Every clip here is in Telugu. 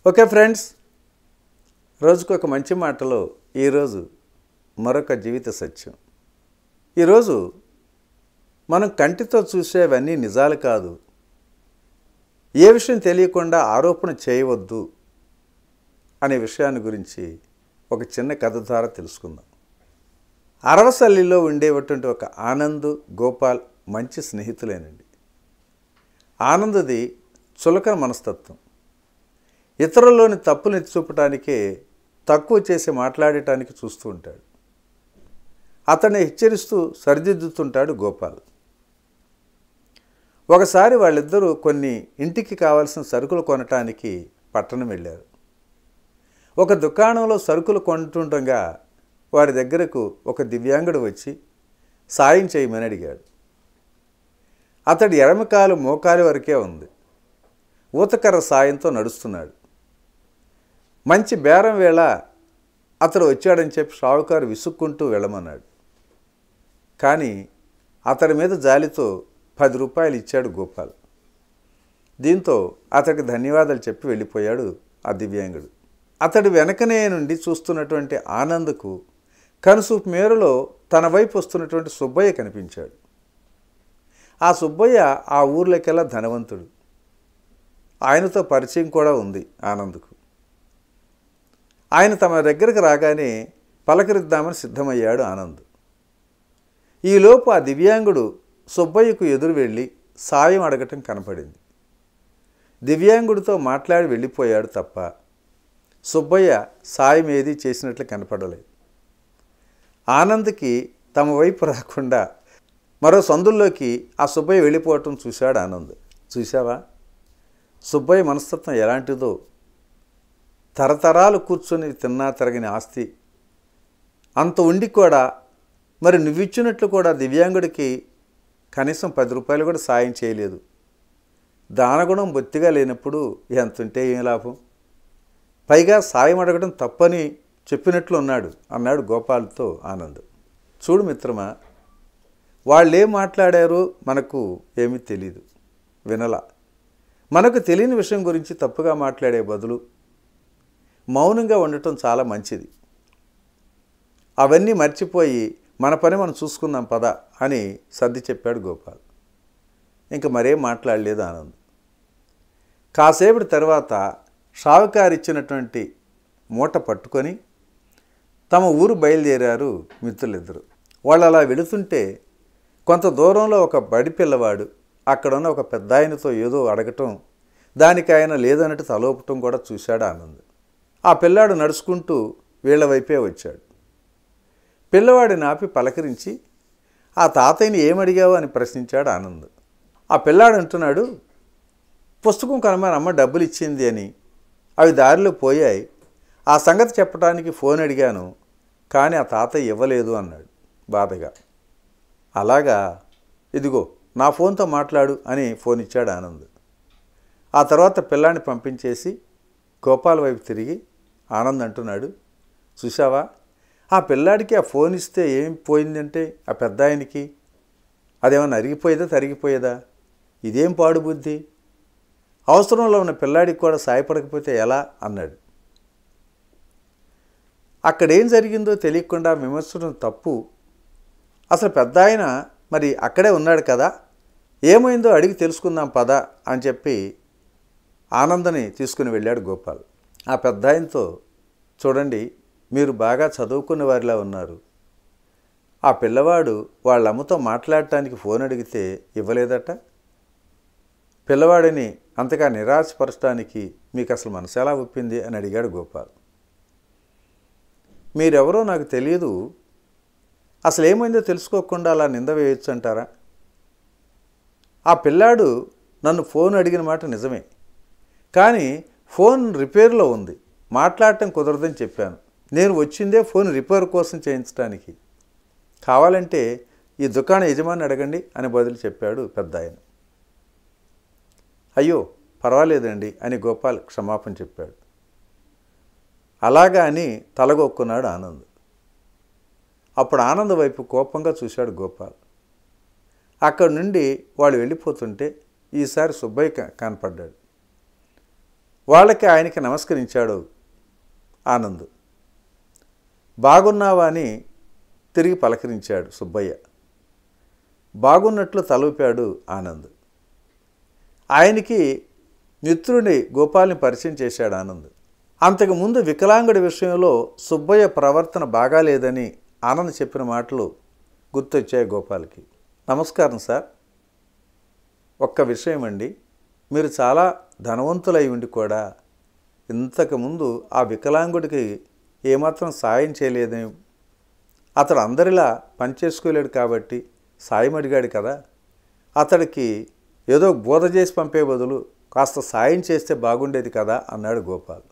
ఓకే ఫ్రెండ్స్ రోజుకు ఒక మంచి మాటలో ఈరోజు మరొక జీవిత సత్యం ఈరోజు మనం కంటితో చూసేవన్నీ నిజాలు కాదు ఏ విషయం తెలియకుండా ఆరోపణ చేయవద్దు అనే విషయాన్ని గురించి ఒక చిన్న కథ ద్వారా తెలుసుకుందాం అరవసల్లిలో ఉండేటువంటి ఒక ఆనంద్ గోపాల్ మంచి స్నేహితులేనండి ఆనందది చులకన మనస్తత్వం ఇతరుల్లోని తప్పులు ఎత్తి చూపటానికే తక్కువ చేసి మాట్లాడటానికి చూస్తూ ఉంటాడు అతన్ని హెచ్చరిస్తూ సరిదిద్దుతుంటాడు గోపాల్ ఒకసారి వాళ్ళిద్దరూ కొన్ని ఇంటికి కావాల్సిన సరుకులు కొనటానికి పట్టణం వెళ్ళారు ఒక దుకాణంలో సరుకులు కొంటుండగా వారి దగ్గరకు ఒక దివ్యాంగుడు వచ్చి సాయం చేయమని అడిగాడు అతడి ఎడమకాలు మోకాలి వరకే ఉంది ఊతకర్ర సాయంతో నడుస్తున్నాడు మంచి బేరం వేళ అతడు వచ్చాడని చెప్పి షావుకారు విసుక్కుంటూ వెళ్ళమన్నాడు కానీ అతడి మీద జాలితో పది రూపాయలు ఇచ్చాడు గోపాల్ దీంతో అతడికి ధన్యవాదాలు చెప్పి వెళ్ళిపోయాడు ఆ దివ్యాంగుడు అతడి వెనకనే నుండి చూస్తున్నటువంటి ఆనంద్కు కనుసూపు మేరలో తన వైపు వస్తున్నటువంటి సుబ్బయ్య కనిపించాడు ఆ సుబ్బయ్య ఆ ఊర్లోకెల్లా ధనవంతుడు ఆయనతో పరిచయం కూడా ఉంది ఆనంద్కు ఆయన తమ దగ్గరకు రాగానే పలకరిద్దామని సిద్ధమయ్యాడు ఆనంద్ ఈలోపు ఆ దివ్యాంగుడు సుబ్బయ్యకు ఎదురు వెళ్ళి సాయం అడగటం కనపడింది దివ్యాంగుడితో మాట్లాడి వెళ్ళిపోయాడు తప్ప సుబ్బయ్య సాయం ఏది చేసినట్లు కనపడలేదు ఆనంద్కి తమ వైపు రాకుండా మరో సందుల్లోకి ఆ సుబ్బయ్య వెళ్ళిపోవటం చూశాడు ఆనంద్ చూసావా సుబ్బయ్య మనస్తత్వం ఎలాంటిదో తరతరాలు కూర్చొని తిన్నా తిరగని ఆస్తి అంత ఉండి కూడా మరి నువ్విచ్చినట్లు కూడా దివ్యాంగుడికి కనీసం పది రూపాయలు కూడా సాయం చేయలేదు దానగుణం బొత్తిగా లేనప్పుడు ఎంత ఉంటే ఏం లాభం పైగా సాయం అడగడం తప్పని చెప్పినట్లు ఉన్నాడు అన్నాడు గోపాల్తో ఆనంద్ చూడు మిత్రమా వాళ్ళు ఏం మాట్లాడారో మనకు ఏమీ తెలీదు వినలా మనకు తెలియని విషయం గురించి తప్పుగా మాట్లాడే బదులు మౌనంగా ఉండటం చాలా మంచిది అవన్నీ మర్చిపోయి మన పని మనం చూసుకుందాం పద అని సర్ది చెప్పాడు గోపాల్ ఇంకా మరేం మాట్లాడలేదు ఆనంద్ కాసేపటి తర్వాత షావుకారు ఇచ్చినటువంటి మూట పట్టుకొని తమ ఊరు బయలుదేరారు మిత్రులిద్దరు వాళ్ళు అలా వెళుతుంటే కొంత దూరంలో ఒక బడి పిల్లవాడు అక్కడున్న ఒక పెద్ద ఆయనతో ఏదో అడగటం దానికి ఆయన లేదన్నట్టు తలోపటం కూడా చూశాడు ఆనంద్ ఆ పిల్లాడు నడుచుకుంటూ వీళ్ళ వైపే వచ్చాడు పిల్లవాడిని ఆపి పలకరించి ఆ తాతయ్యని ఏమడిగావు అని ప్రశ్నించాడు ఆనంద్ ఆ పిల్లాడు అంటున్నాడు పుస్తకం కనమని అమ్మ డబ్బులు ఇచ్చింది అని అవి దారిలో పోయాయి ఆ సంగతి చెప్పడానికి ఫోన్ అడిగాను కానీ ఆ తాతయ్య ఇవ్వలేదు అన్నాడు బాధగా అలాగా ఇదిగో నా ఫోన్తో మాట్లాడు అని ఫోన్ ఇచ్చాడు ఆనంద్ ఆ తర్వాత పిల్లాన్ని పంపించేసి గోపాల్ వైపు తిరిగి ఆనంద్ అంటున్నాడు చూసావా ఆ పిల్లాడికి ఆ ఫోన్ ఇస్తే ఏం పోయిందంటే ఆ పెద్ద ఆయనకి అదేమన్నా అరిగిపోయేదా తరిగిపోయేదా ఇదేం పాడు బుద్ధి అవసరంలో ఉన్న పిల్లాడికి కూడా సాయపడకపోతే ఎలా అన్నాడు అక్కడేం జరిగిందో తెలియకుండా విమర్శించడం తప్పు అసలు పెద్ద ఆయన మరి అక్కడే ఉన్నాడు కదా ఏమైందో అడిగి తెలుసుకుందాం పద అని చెప్పి ఆనందని తీసుకుని వెళ్ళాడు గోపాల్ ఆ పెద్ద ఆయనతో చూడండి మీరు బాగా చదువుకున్న వారిలా ఉన్నారు ఆ పిల్లవాడు వాళ్ళ అమ్మతో మాట్లాడటానికి ఫోన్ అడిగితే ఇవ్వలేదట పిల్లవాడిని అంతగా నిరాశపరచడానికి మీకు అసలు మనసు ఎలా ఒప్పింది అని అడిగాడు గోపాల్ మీరెవరో నాకు తెలియదు అసలు ఏమైందో తెలుసుకోకుండా అలా నింద వేయొచ్చు అంటారా ఆ పిల్లాడు నన్ను ఫోన్ అడిగిన మాట నిజమే కానీ ఫోన్ రిపేర్లో ఉంది మాట్లాడటం కుదరదని చెప్పాను నేను వచ్చిందే ఫోన్ రిపేర్ కోసం చేయించడానికి కావాలంటే ఈ దుకాణ యజమాని అడగండి అని బదులు చెప్పాడు పెద్ద ఆయన అయ్యో పర్వాలేదండి అని గోపాల్ క్షమాపణ చెప్పాడు అలాగా అని తలగొక్కున్నాడు ఆనంద్ అప్పుడు ఆనంద్ వైపు కోపంగా చూశాడు గోపాల్ అక్కడి నుండి వాళ్ళు వెళ్ళిపోతుంటే ఈసారి సుబ్బయ్య క- కనపడ్డాడు వాళ్ళకి ఆయనకి నమస్కరించాడు ఆనంద్ బాగున్నావా అని తిరిగి పలకరించాడు సుబ్బయ్య బాగున్నట్లు తలూపాడు ఆనంద్ ఆయనకి మిత్రుడి గోపాల్ని పరిచయం చేశాడు ఆనంద్ అంతకుముందు వికలాంగుడి విషయంలో సుబ్బయ్య ప్రవర్తన బాగాలేదని ఆనంద్ చెప్పిన మాటలు గుర్తొచ్చాయి గోపాల్కి నమస్కారం సార్ ఒక్క విషయం అండి మీరు చాలా ధనవంతులై ఉండి కూడా ఇంతకుముందు ఆ వికలాంగుడికి ఏమాత్రం సాయం చేయలేదని అతడు అందరిలా పనిచేసుకోలేడు కాబట్టి సాయం అడిగాడు కదా అతడికి ఏదో బోధ చేసి పంపే బదులు కాస్త సాయం చేస్తే బాగుండేది కదా అన్నాడు గోపాల్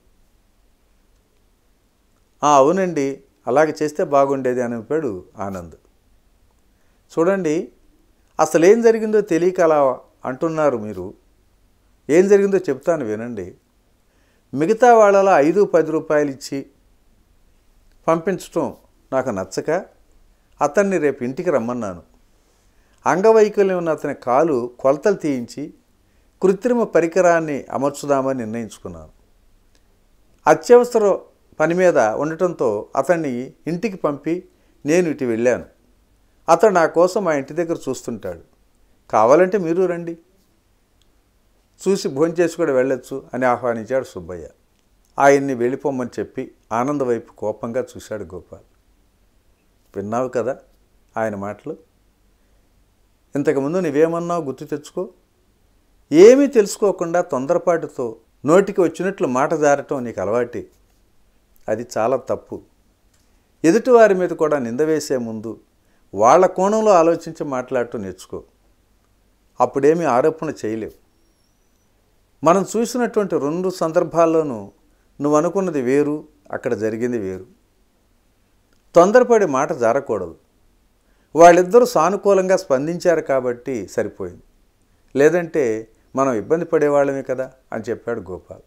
"ఆ, అవునండి అలాగే చేస్తే బాగుండేది అని చెప్పాడు ఆనంద్ చూడండి అసలు ఏం జరిగిందో తెలియక అలా అంటున్నారు మీరు ఏం జరిగిందో చెప్తాను వినండి మిగతా వాళ్ళలా ఐదు పది రూపాయలు ఇచ్చి పంపించటం నాకు నచ్చక అతన్ని రేపు ఇంటికి రమ్మన్నాను అంగవైకల్యం ఉన్న అతని కాలు కొలతలు తీయించి కృత్రిమ పరికరాన్ని అమర్చుదామని నిర్ణయించుకున్నాను అత్యవసర పని మీద ఉండటంతో అతన్ని ఇంటికి పంపి నేను ఇటు వెళ్ళాను అతడు నా కోసం మా ఇంటి దగ్గర చూస్తుంటాడు కావాలంటే మీరు రండి చూసి భోంచేసి కూడా వెళ్ళొచ్చు అని ఆహ్వానించాడు సుబ్బయ్య ఆయన్ని వెళ్ళిపోమని చెప్పి ఆనంద వైపు కోపంగా చూశాడు గోపాల్ విన్నావు కదా ఆయన మాటలు ఇంతకుముందు నువ్వేమన్నావు గుర్తు తెచ్చుకో ఏమీ తెలుసుకోకుండా తొందరపాటుతో నోటికి వచ్చినట్లు మాట జారటం నీకు అలవాటి అది చాలా తప్పు ఎదుటివారి మీద కూడా నింద వేసే ముందు వాళ్ళ కోణంలో ఆలోచించి మాట్లాడటం నేర్చుకో అప్పుడేమీ ఆరోపణ చేయలేవు మనం చూసినటువంటి రెండు సందర్భాల్లోనూ నువ్వు అనుకున్నది వేరు అక్కడ జరిగింది వేరు తొందరపడి మాట జారకూడదు వాళ్ళిద్దరూ సానుకూలంగా స్పందించారు కాబట్టి సరిపోయింది లేదంటే మనం ఇబ్బంది పడేవాళ్ళమే కదా అని చెప్పాడు గోపాల్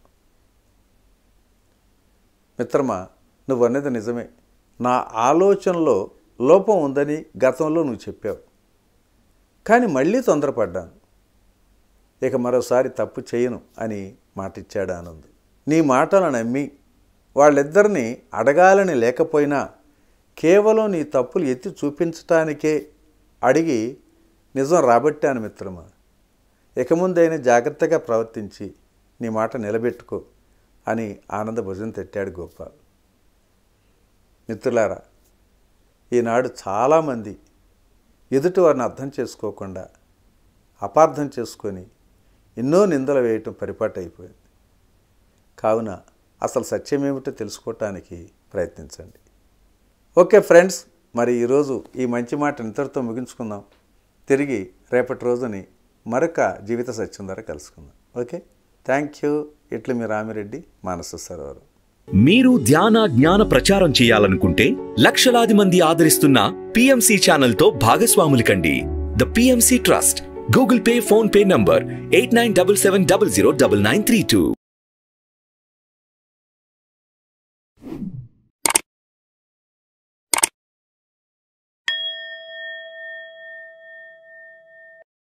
మిత్రమా నువ్వు అన్నది నిజమే నా ఆలోచనలో లోపం ఉందని గతంలో నువ్వు చెప్పావు కానీ మళ్ళీ తొందరపడ్డాను ఇక మరోసారి తప్పు చేయను అని మాటిచ్చాడు ఆనంద్ నీ మాటలను నమ్మి వాళ్ళిద్దరిని అడగాలని లేకపోయినా కేవలం నీ తప్పులు ఎత్తి చూపించటానికే అడిగి నిజం రాబట్టాను మిత్రమా ఇక ముందైనా జాగ్రత్తగా ప్రవర్తించి నీ మాట నిలబెట్టుకో అని ఆనంద భుజం తట్టాడు గోపాల్ మిత్రులారా ఈనాడు చాలామంది ఎదుటి వారిని అర్థం చేసుకోకుండా అపార్థం చేసుకొని ఎన్నో నిందలు వేయటం పరిపాటు అయిపోయింది కావున అసలు సత్యమేమిటో తెలుసుకోవటానికి ప్రయత్నించండి ఓకే ఫ్రెండ్స్ మరి ఈరోజు ఈ మంచి మాట ఇంతటితో ముగించుకుందాం తిరిగి రేపటి రోజుని మరొక జీవిత సత్యం ద్వారా కలుసుకుందాం ఓకే థ్యాంక్ యూ ఇట్లు మీ రామిరెడ్డి మానస సరోవరం మీరు ధ్యాన జ్ఞాన ప్రచారం చేయాలనుకుంటే లక్షలాది మంది ఆదరిస్తున్న పిఎంసి ఛానల్ తో భాగస్వాములు కండి the PMC trust Google Pay PhonePe number eight nine double seven double zero double nine three two